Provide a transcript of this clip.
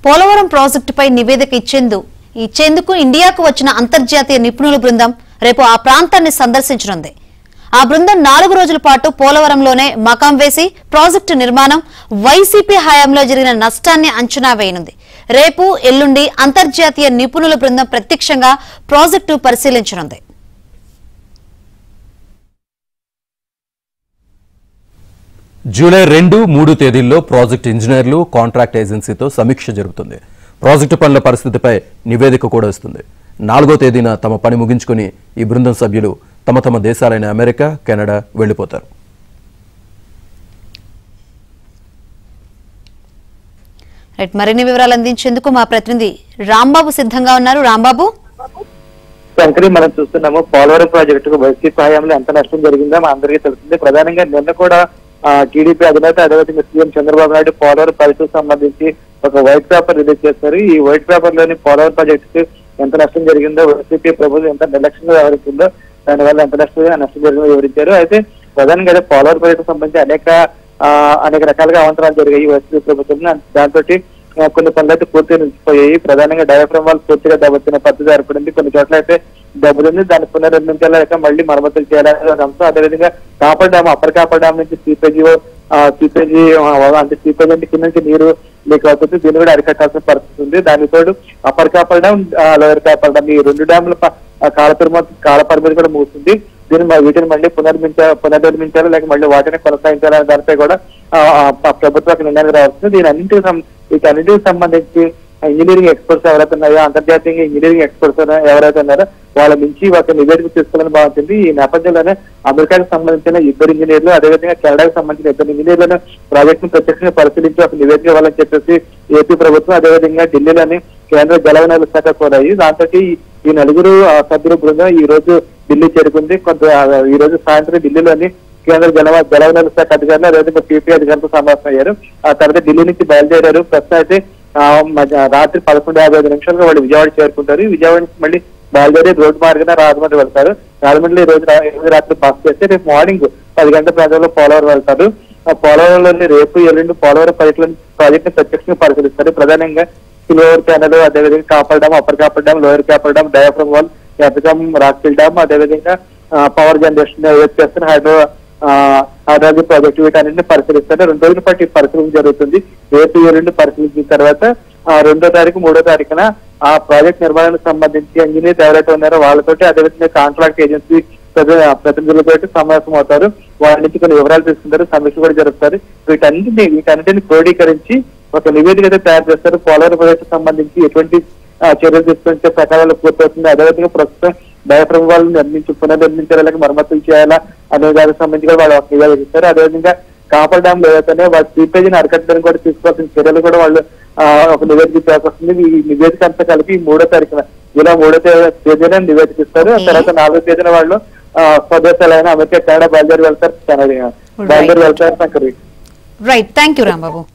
పోలవరం ప్రాజెక్టుపై నివేదిక ఇచ్చేందు ఇచ్చేందుకు ఇండియాకు వచ్చిన అంతర్జాతీయ నిపుణుల బృందం రేపు ఆ ప్రాంతాన్ని సందర్శించనుంది ఆ బృందం నాలుగు రోజుల పాటు పోలవరంలోనే మకాం వేసి ప్రాజెక్టు నిర్మాణం వైసీపీ హయాంలో జరిగిన నష్టాన్ని అంచనా వేయనుంది రేపు ఎల్లుండి అంతర్జాతీయ నిపుణుల బృందం ప్రత్యక్షంగా ప్రాజెక్టు పరిశీలించనుంది జూలై రెండు మూడు తేదీల్లో ప్రాజెక్ట్ ఇంజనీర్లు కాంట్రాక్ట్ ఏజెన్సీతో సమీక్ష జరుగుతుంది ప్రాజెక్టు పనుల పరిస్థితిపై నివేదిక కూడా ఇస్తుంది నాలుగో తేదీన తమ పని ముగించుకుని ఈ బృందం సభ్యులు తమ తమ దేశాలైన అమెరికా కెనడా వెళ్లిపోతారు రైట్ మరిన్ని వివరాలు అందించేందుకు మా ప్రతినిధి రాంబాబు సిద్ధంగా ఉన్నారు రాంబాబు శంకరి మనం చూస్తున్నాము పోలవరం ప్రాజెక్టుకు వైసీపీ హయాంలో ఎంత నష్టం జరిగిందో మా అందరికీ తెలిసింది ప్రధానంగా నిన్న కూడా టీడీపీ అధినేత అదేవిధంగా సీఎం చంద్రబాబు నాయుడు పోలవరం పరిస్థితికి సంబంధించి ఒక వైట్ పేపర్ రిలీజ్ చేశారు ఈ వైట్ పేపర్ లోని పోలవరం ప్రాజెక్టుకు ఎంత నష్టం జరిగిందో వైసీపీ ప్రభుత్వం ఎంత నిర్లక్ష్యంగా వ్యవహరిస్తుందో దానివల్ల ఎంత నష్టం నష్టం జరిగిందో వివరించారు అయితే ప్రధానంగా అయితే పోలవరం ప్రాజెక్టు సంబంధించి అనేక ఆ, అనేక రకాలుగా అవంతరాలు జరిగాయి వైసీపీ ప్రభుత్వం దాంతో కొన్ని పనులు అయితే పూర్తిగా నిలిచిపోయాయి ప్రధానంగా డయాఫ్రమ్ వాళ్ళు పూర్తిగా దెబ్బతిన్న పద్ధతి ఏర్పడింది కొన్ని చోట్ల అయితే దెబ్బతింది దాన్ని పునర్నిర్మించాలా లేక మళ్ళీ మరమ్మతులు చేయాలనే ఒక అంశం అదేవిధంగా coffer dam upper coffer dam నుంచి సీపేజీ సీపేజీ అంటే సీపేజీ అంటే కింద నుంచి నీరు లీక్ అవుతుంది దీన్ని కూడా అరికట్టాల్సిన పరిస్థితి ఉంది దానికి తోడు upper coffer dam lower coffer dam ఈ రెండు డ్యాముల ప- ఆ కాల పరిమితి కాల పరిమితి కూడా ముగుస్తుంది దీన్ని మ- వీటిని మళ్ళీ పునర్మించా పునర్నిర్మించాలా లేక మళ్ళీ వాటిని కొనసాగించాలా అనే దానిపై కూడా ఆ, ఆ ప్రభుత్వం నిర్ణయానికి రావాల్సింది దీని అన్నింటికి సం- వీటన్నిటికి సంబంధించి ఇంజనీరింగ్ ఎక్స్పర్ట్స్ ఎవరైతే ఉన్నాయో అంతర్జాతీయంగా ఇంజనీరింగ్ ఎక్స్పర్ట్స్ ఎవరైతే ఉన్నారో వాళ్ళ నుంచి ఒక నివేదిక తీసుకోవాలని బాగుంటుంది ఈ నేపథ్యంలోనే అమెరికాకి సంబంధించిన ఇద్దరు ఇంజనీర్లు అదేవిధంగా కెనడాకి సంబంధించిన ఇద్దరు ఇంజనీర్లను ప్రాజెక్ట్ ను ప్రత్యక్షంగా పరిశీలించి ఒక నివేదిక ఇవ్వాలని చెప్పేసి ఏపీ ప్రభుత్వం అదేవిధంగా ఢిల్లీలోని కేంద్ర జలవనరుల శాఖ కోరాయి దాంతో ఈ నలుగురు ఆ, సభ్యుల బృందం ఈ రోజు ఢిల్లీ చేరుకుంది కొంత ఆ, ఈ రోజు సాయంత్రం ఢిల్లీలోని కేంద్ర జల జలవనరుల శాఖ అధికారులు అదేవిధంగా పీపీ అధికారులతో సమావేశం అయ్యారు ఆ తర్వాత ఢిల్లీ నుంచి బయలుదేరారు ప్రస్తుతం అయితే ఆ, మధ్య- రాత్రి పదకొండు యాభై ఐదు నిమిషాలుగా వాళ్ళు విజయవాడ చేరుకుంటారు విజయవాడ నుంచి మళ్ళీ బయలుదేరి రోడ్డు మార్గాన రాజమండ్రి వెళ్తారు రాజమండ్రి ఈ రోజు రా- ఈ రోజు రాత్రి బస్ చేస్తే రేపు మార్నింగ్ పది గంటల ప్రాంతంలో పోలవరం వెళ్తారు ఆ పోలవరంలోని రేపు ఎల్లుండి పోలవరం పర్యటన ప్రాజెక్ట్ ని ప్రత్యక్షంగా పరిశీలిస్తారు ప్రధానంగా లోవర్ కెనల్ అదేవిధంగా coffer dam upper coffer dam lower coffer dam diaphragm wall earth cum rockfill dam అదేవిధంగా పవర్ జనరేషన్ ఏదైతే చేస్తున్న హైడ్రో హైడ్రాలజీ ప్రాజెక్ట్ వీటన్నింటిని పరిశీలిస్తారు రెండు రోజుల పాటు ఈ పరిశీలన జరుగుతుంది రేపు ఎల్లుండి పరిశీలించిన తర్వాత ఆ రెండో తారీఖు మూడో తారీఖున ఆ ప్రాజెక్ట్ నిర్మాణానికి సంబంధించి ఇంజనీర్స్ ఎవరైతే ఉన్నారో వాళ్ళతోటి అదేవిధంగా కాంట్రాక్ట్ ఏజెన్సీ ప్రతి- ప్రతినిధులతో సమావేశం అవుతారు వాళ్ళ నుంచి కొన్ని వివరాలు తీసుకుంటారు సమీక్ష కూడా జరుపుతారు వీటన్నిటిని వీటన్నిటిని క్రోడీకరించి ఒక నివేదిక అయితే తయారు చేస్తారు పోలవరం ప్రాజెక్టు సంబంధించి ఎటువంటి ఆ, చర్యలు తీసుకుంటే సకాలంలో పూర్తవుతుంది అదేవిధంగా ప్రస్తుతం డయాఫ్రమ్ వాళ్ళు నిర్మించి పునర్నిర్మించాలా లేక మరమ్మతులు చేయాలా అనే దానికి సంబంధించి కూడా వాళ్ళు ఒక నివేదిక ఇస్తారు అదేవిధంగా కాపర్ డ్యామ్ ఏదైతే వాళ్ళ సీపేజీని అరికట్టడానికి కూడా తీసుకోవాల్సిన చర్యలు కూడా వాళ్ళు ఆ, ఒక నివేదిక ఇచ్చాల్సి వస్తుంది ఈ నివేదిక అంతా కలిపి మూడో తారీఖున ఇలా మూడో తే- తేదీన నివేదిక ఇస్తారు ఆ తర్వాత నాలుగో తేదీన వాళ్ళు ఆ, స్వదేశాలైన అమెరికా కెనడా బయలుదేరి వెళ్తారు కెనడా బయలుదేరి వెళ్తారు Sankari right thank you Rambabu